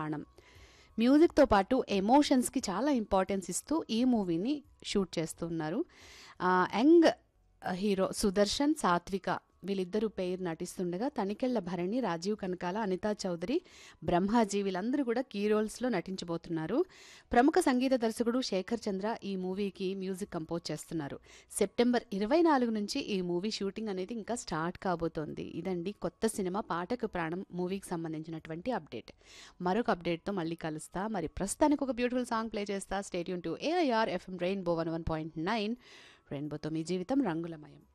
ప్రాణం మ్యూజిక్తో పాటు ఎమోషన్స్కి చాలా ఇంపార్టెన్స్ ఇస్తూ ఈ మూవీని షూట్ చేస్తున్నారు ఆ, యంగ్ హీరో సుదర్శన్ సాత్విక వీళ్ళిద్దరూ పేరు నటిస్తుండగా తనికెళ్ల భరణి రాజీవ్ కనకాల అనితా చౌదరి బ్రహ్మాజీ వీళ్ళందరూ కూడా కీ రోల్స్లో నటించబోతున్నారు ప్రముఖ సంగీత దర్శకుడు శేఖర్ చంద్ర ఈ మూవీకి మ్యూజిక్ కంపోజ్ చేస్తున్నారు సెప్టెంబర్ ఇరవై నాలుగు నుంచి ఈ మూవీ షూటింగ్ అనేది ఇంకా స్టార్ట్ కాబోతోంది ఇదండి కొత్త సినిమా పాటకు ప్రాణం మూవీకి సంబంధించినటువంటి అప్డేట్ మరొక అప్డేట్తో మళ్ళీ కలుస్తా మరి ప్రస్తుతానికి ఒక బ్యూటిఫుల్ సాంగ్ ప్లే చేస్తా stadium to AIR FM rainbow one one point nine రెయిన్బోతో మీ జీవితం రంగులమయం